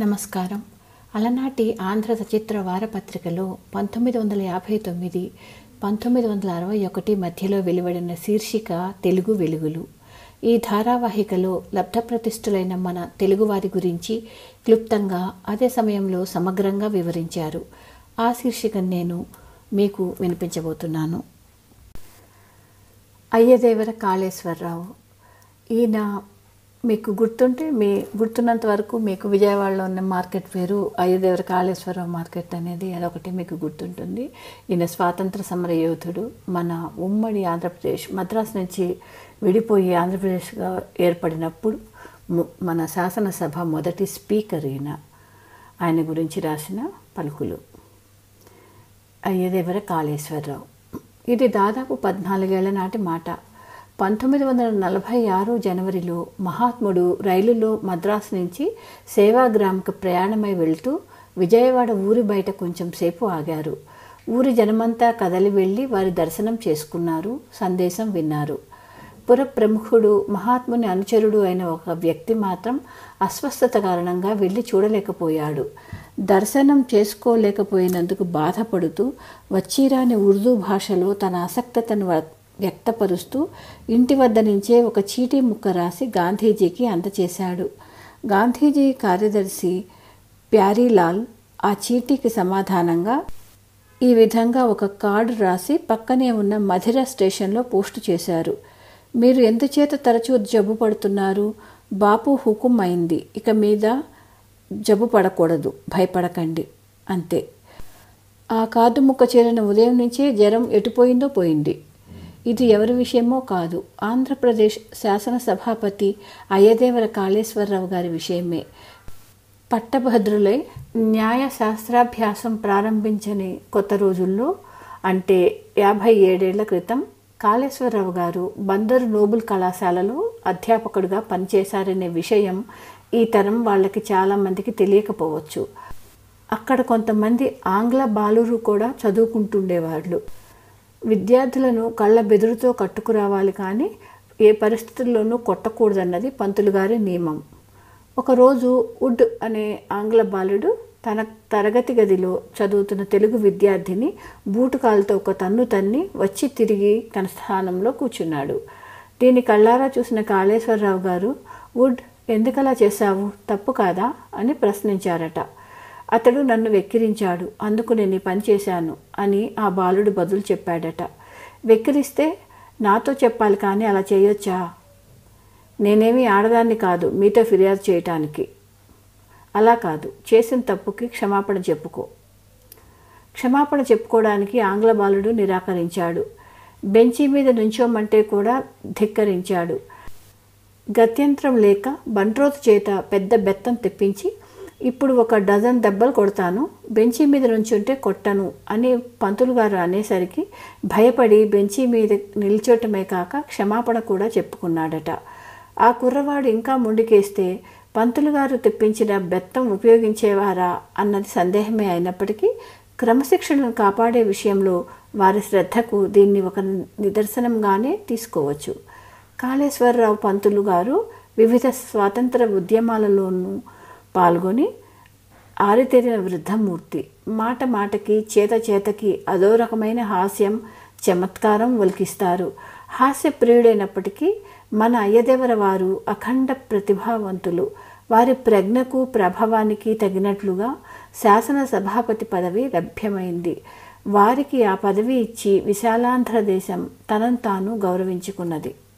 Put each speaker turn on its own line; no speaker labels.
నమస్కారం అలనాటి ఆంధ్ర సచిత్ర వారపత్రికలో పంతొమ్మిది వందల యాభై తొమ్మిది పంతొమ్మిది వందల అరవై ఒకటి మధ్యలో వెలువడిన శీర్షిక తెలుగు వెలుగులు ఈ ధారావాహికలో లబ్ధప్రతిష్ఠులైన మన తెలుగువారి గురించి క్లుప్తంగా అదే సమయంలో సమగ్రంగా వివరించారు ఆ శీర్షికను నేను మీకు వినిపించబోతున్నాను అయ్యదేవర కాళేశ్వరరావు ఈయన మీకు గుర్తుంటే మీ గుర్తున్నంత వరకు మీకు విజయవాడలో ఉన్న మార్కెట్ పేరు అయ్యదేవర కాళేశ్వరరావు మార్కెట్ అనేది అదొకటి మీకు గుర్తుంటుంది ఈయన స్వాతంత్ర సమర యోధుడు మన ఉమ్మడి ఆంధ్రప్రదేశ్ మద్రాసు నుంచి విడిపోయి ఆంధ్రప్రదేశ్గా ఏర్పడినప్పుడు ము- మన శాసనసభ మొదటి స్పీకర్ ఈయన ఆయన గురించి రాసిన పలుకులు అయ్యదేవర కాళేశ్వరరావు ఇది దాదాపు పద్నాలుగేళ్ల నాటి మాట పంతొమ్మిది వందల నలభై ఆరు జనవరిలో మహాత్ముడు రైలులో మద్రాసు నుంచి సేవాగ్రామ్కు ప్రయాణమై వెళ్తూ విజయవాడ ఊరి బయట కొంచెం సేపు ఆగారు ఊరి జనమంతా కదలి వెళ్ళి వారి దర్శనం చేసుకున్నారు సందేశం విన్నారు పుర ప్రముఖుడు మహాత్ముని అనుచరుడు అయిన ఒక వ్యక్తి మాత్రం అస్వస్థత కారణంగా వెళ్ళి చూడలేకపోయాడు దర్శనం చేసుకోలేకపోయినందుకు బాధపడుతూ వచ్చిరాని ఉర్దూ భాషలో తన ఆసక్తతను వ- వ్యక్తపరుస్తూ ఇంటి వద్ద నుంచే ఒక చీటీ ముక్క రాసి గాంధీజీకి అందచేశాడు గాంధీజీ కార్యదర్శి ప్యారీలాల్ ఆ చీటీకి సమాధానంగా ఈ విధంగా ఒక కార్డు రాసి పక్కనే ఉన్న మధిర స్టేషన్లో పోస్టు చేశారు మీరు ఎందుచేత తరచూ జబ్బు పడుతున్నారు బాపు హుకుం అయింది ఇక మీద జబ్బు పడకూడదు భయపడకండి అంతే ఆ కార్డు ముక్క చేరిన ఉదయం నుంచే జ్వరం ఎటుపోయిందో పోయింది ఇది ఎవరి విషయమో కాదు ఆంధ్రప్రదేశ్ శాసనసభాపతి అయ్యదేవర కాళేశ్వరరావు గారి విషయమే పట్టభద్రులై న్యాయ శాస్త్రాభ్యాసం ప్రారంభించని కొత్త రోజుల్లో అంటే యాభై ఏడేళ్ల క్రితం కాళేశ్వరరావు గారు బందరు నోబుల్ కళాశాలలో అధ్యాపకుడిగా పనిచేశారనే విషయం ఈ తరం వాళ్ళకి చాలామందికి తెలియకపోవచ్చు అక్కడ కొంతమంది ఆంగ్ల బాలురు కూడా చదువుకుంటుండేవాళ్ళు విద్యార్థులను కళ్ళ బెదురుతో కట్టుకురావాలి కానీ ఏ పరిస్థితుల్లోనూ కొట్టకూడదన్నది పంతులు గారి నియమం ఒకరోజు వుడ్ అనే ఆంగ్ల బాలుడు తన తరగతి గదిలో చదువుతున్న తెలుగు విద్యార్థిని బూటుకాలతో ఒక తన్ను తన్ని వచ్చి తిరిగి తన స్థానంలో కూర్చున్నాడు దీన్ని కళ్ళారా చూసిన కాళేశ్వరరావు గారు వుడ్ ఎందుకలా చేశావు తప్పు కాదా అని ప్రశ్నించారట అతడు నన్ను వెక్కిరించాడు అందుకు నేను ఈ పని చేశాను అని ఆ బాలుడు బదులు చెప్పాడట వెక్కిరిస్తే నాతో చెప్పాలి కానీ అలా చేయొచ్చా నేనేమీ ఆడదాన్ని కాదు మీతో ఫిర్యాదు చేయటానికి అలా కాదు చేసిన తప్పుకి క్షమాపణ చెప్పుకో క్షమాపణ చెప్పుకోవడానికి ఆంగ్ల బాలుడు నిరాకరించాడు బెంచీ మీద నుంచోమంటే కూడా ధిక్కరించాడు గత్యంతరం లేక బంట్రోతు చేత పెద్ద బెత్తం తెప్పించి ఇప్పుడు ఒక డజన్ దెబ్బలు కొడతాను బెంచీ మీద నుంచుంటే కొట్టను అని పంతులు గారు అనేసరికి భయపడి బెంచీ మీద నిల్చోటమే కాక క్షమాపణ కూడా చెప్పుకున్నాడట ఆ కుర్రవాడు ఇంకా ముందుకేస్తే పంతులు గారు తెప్పించిన బెత్తం ఉపయోగించేవారా అన్నది సందేహమే అయినప్పటికీ క్రమశిక్షణను కాపాడే విషయంలో వారి శ్రద్ధకు దీన్ని ఒక నిదర్శనంగానే తీసుకోవచ్చు కాళేశ్వరరావు పంతులు గారు వివిధ స్వాతంత్ర ఉద్యమాలలోనూ పాల్గొని ఆరితేరిన వృద్ధమూర్తి మాట మాటకి చేత చేతకి అదో రకమైన హాస్యం చమత్కారం ఒలికిస్తారు హాస్య ప్రియుడైనప్పటికీ మన అయ్యదేవర వారు అఖండ ప్రతిభావంతులు వారి ప్రజ్ఞకు ప్రభావానికి తగినట్లుగా శాసన సభాపతి పదవి లభ్యమైంది వారికి ఆ పదవి ఇచ్చి విశాలాంధ్ర దేశం తనను తాను గౌరవించుకున్నది